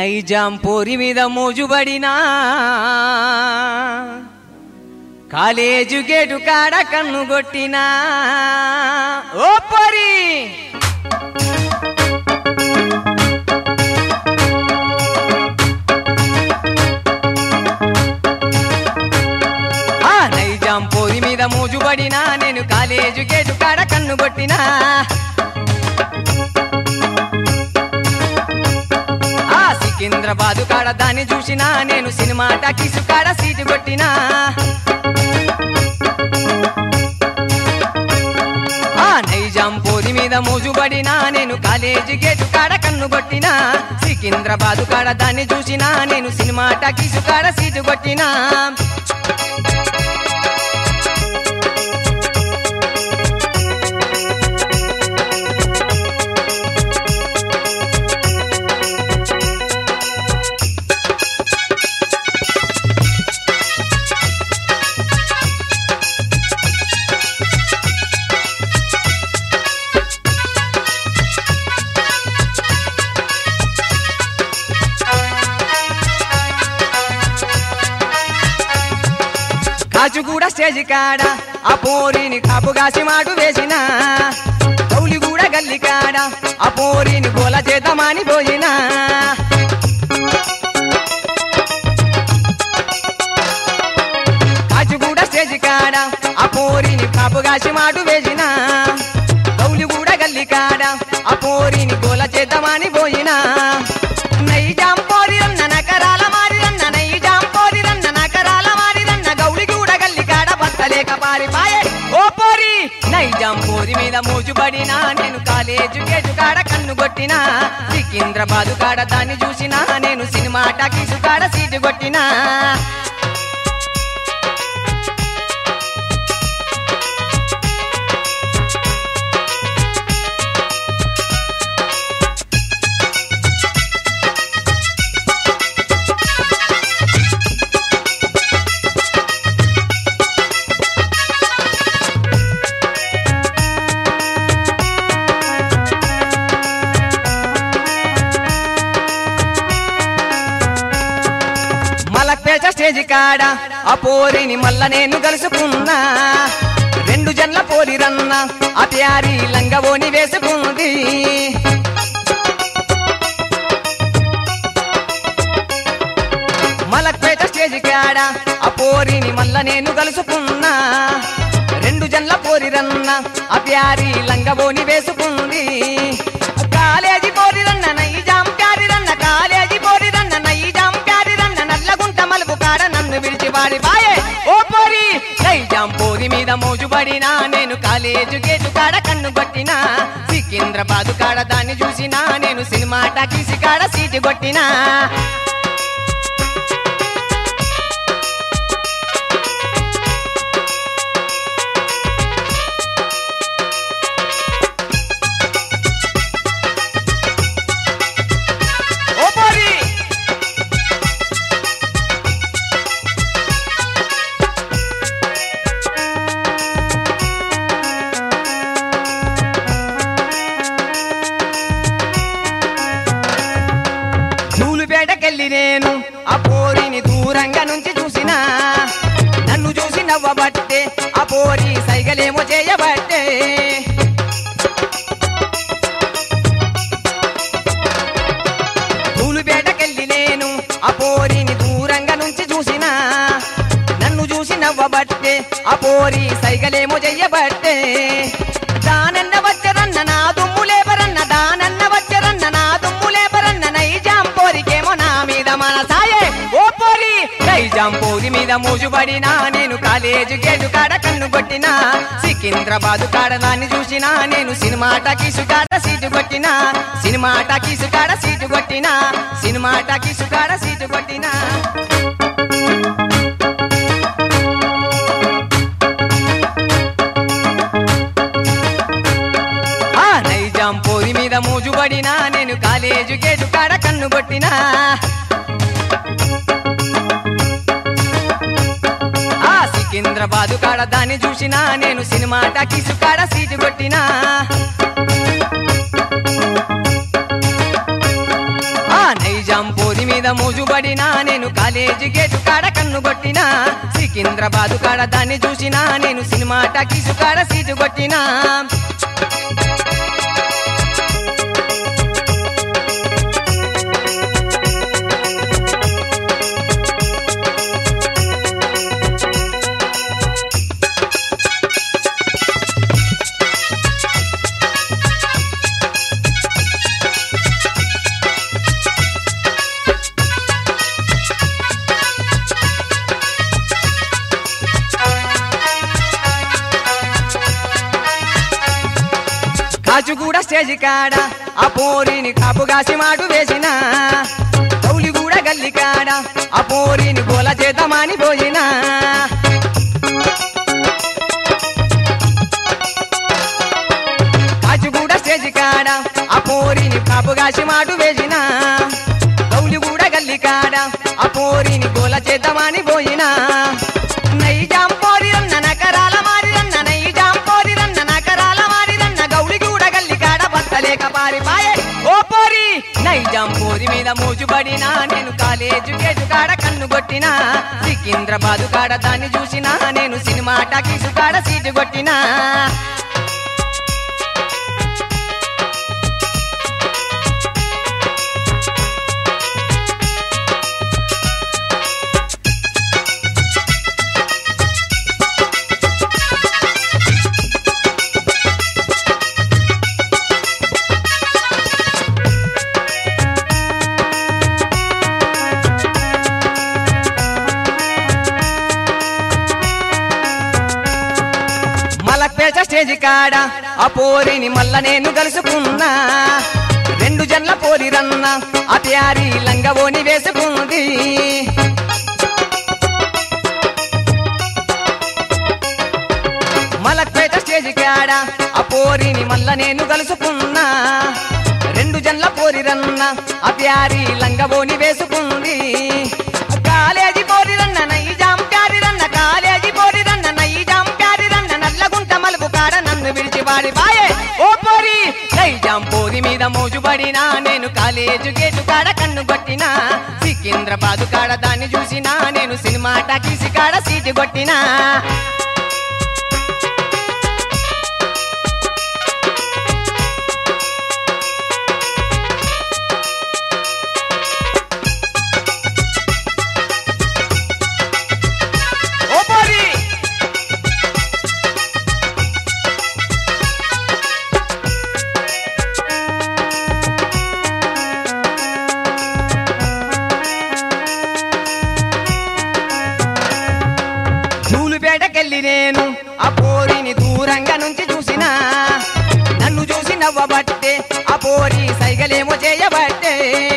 నైజాం పోరి మీద మోజుబడినా college gate కాడ కన్ను కొట్టినా ఓ పొరి ఆ నైజాం పోరి మీద మోజుబడినా నేను కాలేజు గేటు కాడ కన్ను కొట్టినా ఆ సికింద్రాబాదు కాడ దాన్ని చూసినా నేను సినిమా టాకీసు కాడ సీటు కొట్టినా ఆ నైజాం పోరి మీద మోజుబడినా నేను కాలేజీ గేటు కాడ కన్ను కొట్టినా సికింద్రాబాదు కాడ దాన్ని చూసినా నేను సినిమా టాకీసు కాడ సీటు కొట్టినా కాచుగూడ స్టేజ్ కాడ ఆ పోరిని కాపుగాసి మాటు వేసిన గౌలిగూడ గల్లి కాడ ఆ పోరిని గోల చేద్దామని పోయినా కాచుగూడ స్టేజ్ కాడ ఆ పోరిని కాపుగాసి మాటు వేసిన గౌలిగూడ గల్లి కాడ ఆ పోరిని గోల చేద్దామని పోయినా నైజాం పోరిరన్న నకరాల మారిరన్న నైజాం పోరిరన్న నకరాల మారిరన్న గౌలిగూడ గల్లి కాడ బత్తలేక పారిపాయే ఓ పోరి నైజాం పోరి మీద మోజుబడినా నేను కాలేజు గేటు కాడ కన్ను కొట్టినా సికింద్రాబాదు కాడ దాన్ని చూసినా నేను సినిమా టాకీసు కాడ సీటు కొట్టినా మలపేట స్టేజ్ కాడ ఆ పోరిని మల్ల నేను కలుసుకున్నా రెండు జన్ల పోరి రన్న ఆ ప్యారి లంగవోని వేసుకుంది మలపేట స్టేజ్ కాడ ఆ పోరిని మల్ల నేను కలుసుకున్నా రెండు జన్ల పోరి రన్న ఆ ప్యారి లంగవోని వేసుకుంది కాలేజీ పోరి రన్న నైజాం ప్యారి రన్న కాలేజీ పోరి రన్న నైజాం ప్యారి రన్న నల్లగుంట మలుపు కాడ నన్ను విడిచి వాడి బాయే ఓ పోరి నైజాం పోరి మీద మోజుబడినా నేను కాలేజు గేటు కాడ కన్ను కొట్టినా సికింద్రాబాదు కాడ దాన్ని చూసినా నేను సినిమా టాకీసి కాడ సీటు కొట్టినా ఓ పోరి నూలుపేటకెళ్ళి నేను ఆ పోరిని దూరంగా నుంచి చూసినా నన్ను చూసి నవ్వబట్టే ఆ పోరి సైగలేమో చేయబట్టే నూలుపేటకెళ్ళి నేను ఆ పోరిని దూరంగా నుంచి చూసినా నన్ను చూసి నవ్వబట్టే ఆ పోరి సైగలేమో చెయ్యబట్టే దానన్న వచ్చరన్న నా దుమ్ము లేబరన్న దానన్న వచ్చరన్న నా దుమ్ము లేబరన్న నైజాం పోరికేమో నా మీద మనసాయే ఓ పోరి నైజాం పోరి మీద మోజుబడినా నేను కాలేజు గేటు కాడ కన్ను కొట్టినా సికింద్రాబాదు కాడ దాన్ని చూసినా నేను సినిమా టాకీసు కాడ సీటు కొట్టినా సినిమా టాకీసు కాడ సీటు కొట్టినా సినిమా టాకీసు కాడ సీటు కొట్టినా ఆ నైజాం పోరి మీద మోజుబడినా నేను కాలేజు గేటు కాడ కన్ను కొట్టినా ఆ సికింద్రాబాదు కాడ దాన్ని చూసినా నేను సినిమా టాకీసు కాడ సీటు కొట్టినా ఆ నైజాం పోరి మీద మోజుబడినా నేను కాలేజీ గేటు కాడ కన్ను కొట్టినా సికింద్రాబాదు కాడ దాన్ని చూసినా నేను సినిమా టాకీసు కాడ సీటు కొట్టినా కాచుగూడ స్టేజ్ కాడ ఆ పోరిని కాపుగాసి మాటు వేసిన కౌలిగూడ గల్లి కాడ ఆ పోరిని గోల చేద్దామని పోయినా కాచుగూడ స్టేజ్ కాడ ఆ పోరిని కాపుగాసి మాటు వేసిన కౌలిగూడ గల్లి కాడ ఆ పోరిని గోల చేద్దామని పోయినా నైజాం పోరిరన్న నకరాల మారిరన్న నైజాం పోరిరన్న నకరాల మారిరన్న గౌడి గూడ గల్లి కాడ బత్తలేక పారిపాయే ఓ పోరి నైజాం పోరి మీద మోజుబడినా నేను కాలేజు గేటు కాడ కన్ను కొట్టినా సికింద్రాబాదు కాడ దాన్ని చూసినా నేను సినిమా టాకీసు కాడ సీటు కొట్టినా మలక్పేట స్టేజ్ కాడ ఆ పోరిని మల్ల నేను కలుసుకున్నా రెండు జన్ల పోరి రన్న ఆ ప్యారి లంగవోని వేసుకుంది మలక్పేట స్టేజ్ కాడ ఆ పోరిని మల్ల నేను కలుసుకున్నా రెండు జన్ల పోరి రన్న ఆ ప్యారి లంగవోని వేసుకుంది కాలేజీ పోరి రన్న నైజాం ప్యారి రన్న కాలేజీ పోరి రన్న నైజాం ప్యారి రన్న నల్లగుంట మలుపు కాడ నన్ను విడిచి వాడి బాయే ఓ పోరి నైజాం పోరి మీద మోజుబడినా నేను కాలేజు గేటు కాడ కన్ను కొట్టినా సికింద్రాబాదు కాడ దాన్ని చూసినా నేను సినిమా టాకీసి కాడ సీటు కొట్టినా ఓ పోరి నూలుపేటకెళ్ళి నేను ఆ పోరిని దూరంగా నుంచి చూసినా నన్ను చూసి నవ్వబట్టే ఆ పోరి సైగలేమో చేయబట్టే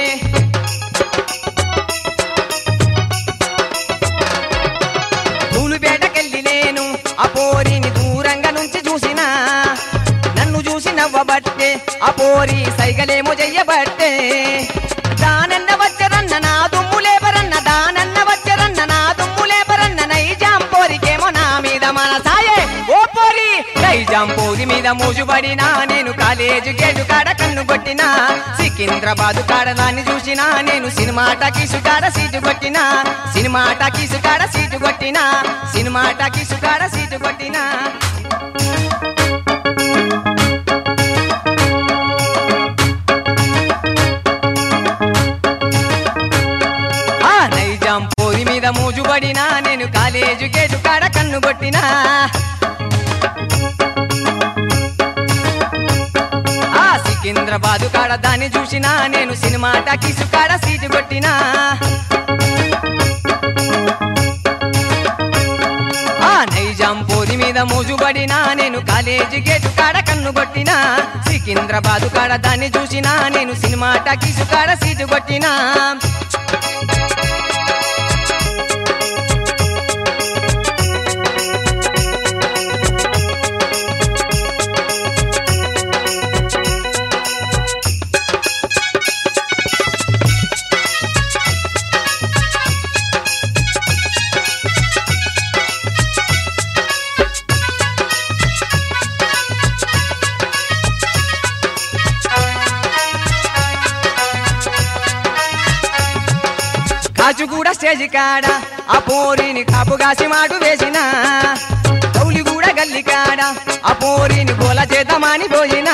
నూలుపేటకెళ్ళి నేను ఆ పోరిని దూరంగా నుంచి చూసినా నన్ను చూసి నవ్వబట్టే ఆ పోరి సైగలేమో చెయ్యబట్టే దానన్న వచ్చరన్న నా దుమ్ము లేబరన్న దానన్న వచ్చరన్న నా దుమ్ము లేబరన్న నైజాం పోరికేమో నా మీద మనసాయే ఓ పోరి నైజాం పోరి మీద మోజుబడినా నేను కాలేజీ గేటు కాడ కన్ను కొట్టినా సికింద్రాబాదు కాడ దాన్ని చూసినా నేను సినిమా టాకీసు కాడ సీటు కొట్టినా సినిమా టాకీసు కాడ సీటు కొట్టినా సినిమా టాకీసు కాడ సీటు కొట్టినా ఆ నైజాం పోరి మీద మోజుబడినా నేను కాలేజు గేటు కాడ కన్ను కొట్టినా ఆ సికింద్రాబాదు కాడ దాన్ని చూసినా నేను సినిమా టాకీసు కాడ సీటు కొట్టినా ఆ నైజాం పోరి మీద మోజుబడినా నేను కాలేజీ గేటు కాడ కన్ను కొట్టినా సికింద్రాబాదు కాడ దాన్ని చూసినా నేను సినిమా టాకీసు కాడ సీటు కొట్టినా స్టేజి కాడ ఆ పోరిని కాపుగాసి మాటు వేసిన గౌలిగూడ గల్లి కాడ ఆ పోరిని గోల చేద్దామని పోయినా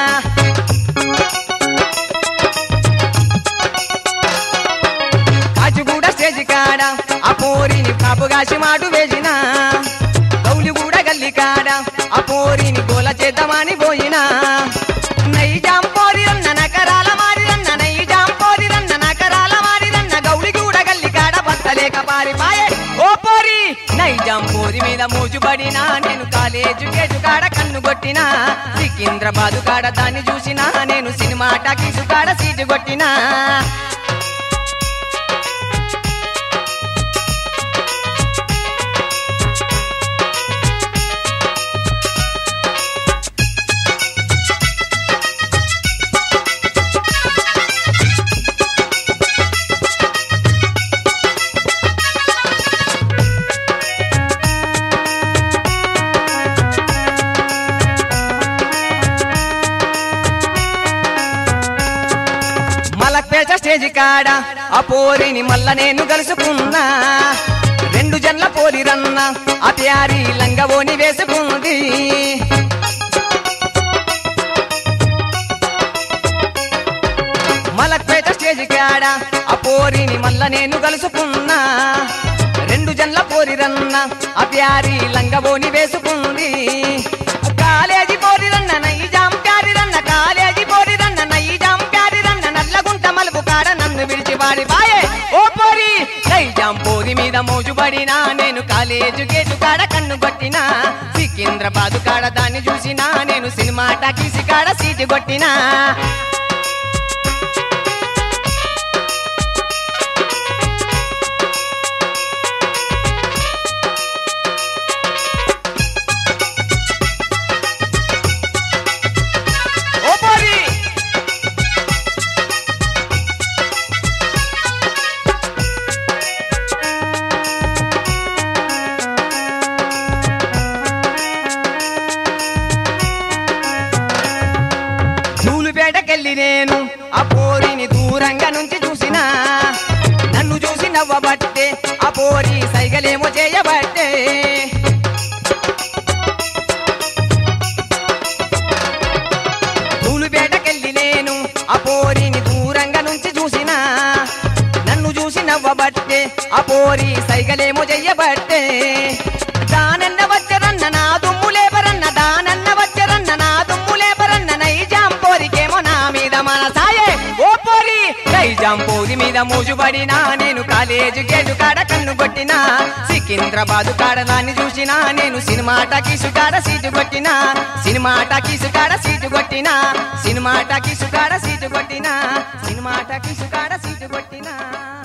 కాచిగూడ స్టేజి కాడ ఆ పోరిని కాపుగాసి మాటు వేసిన గౌలిగూడ గల్లి కాడ ఆ పోరిని గోల చేద్దామని పోయినా నైజాం పోరిరన్న నకరాల మారిరన్న నైజాం పోరిరన్న నకరాల మారిరన్న గౌలిగూడ గల్లి కాడ బత్తలేక పారిపాయే ఓ పోరి నైజాం పోరి మీద మోజుబడినా నేను కాలేజు కేజు కాడ కన్ను కొట్టినా సికింద్రాబాదు కాడ దాన్ని చూసినా నేను సినిమా టాకీసు కాడ సీటు కొట్టినా మలక్పేట స్టేజి కాడ ఆ పోరిని మల్ల నేను కలుసుకున్నా రెండు జన్ల పోరి రన్న ఆ ప్యారి లంగవోని వేసుకుంది మలక్పేట స్టేజి కాడ ఆ పోరిని మల్ల నేను కలుసుకున్నా రెండు జన్ల పోరి రన్న ఆ ప్యారి లంగవోని వేసుకుంది కాలేజీ పోరి రన్న నైజాం ప్యారి రన్న కాలేజీ పోరి రన్న నైజాం ప్యారి రన్న నల్లగుంట మలుపు కాడ నన్ను విడిచి వాడి బాయే ఓ పోరి నైజాం పోరి మీద మోజుబడినా నేను కాలేజు గేటు కాడ కన్ను కొట్టినా సికింద్రాబాదు కాడ దాన్ని చూసినా నేను సినిమా టాకీసి కాడ సీటు కొట్టినా ఓ పోరి నూలుపేటకెళ్ళి నేను ఆ పోరిని దూరంగా నుంచి చూసినా నన్ను చూసి నవ్వబట్టే ఆ పోరి సైగలేమో చేయబట్టే నూలుపేటకెళ్ళి నేను ఆ పోరిని దూరంగా నుంచి చూసినా నన్ను చూసి నవ్వబట్టే ఆ పోరి సైగలేమో చెయ్యబట్టే దానన్న వచ్చరన్న నా దుమ్ము లేబరన్న దానన్న వచ్చరన్న నా దుమ్ము లేబరన్న నైజాం పోరికేమో నా మీద మనసాయే ఓ పోరి నైజాం పోరి మీద మోజుబడినా నేను కాలేజీ గేటు కాడ కన్ను కొట్టినా సికింద్రాబాదు కాడ దాన్ని చూసినా నేను సినిమా టాకీసు కాడ సీటు కొట్టినా సినిమా టాకీసు కాడ సీటు కొట్టినా సినిమా టాకీసు కాడ సీటు కొట్టినా సినిమా టాకీసు కాడ సీటు కొట్టినా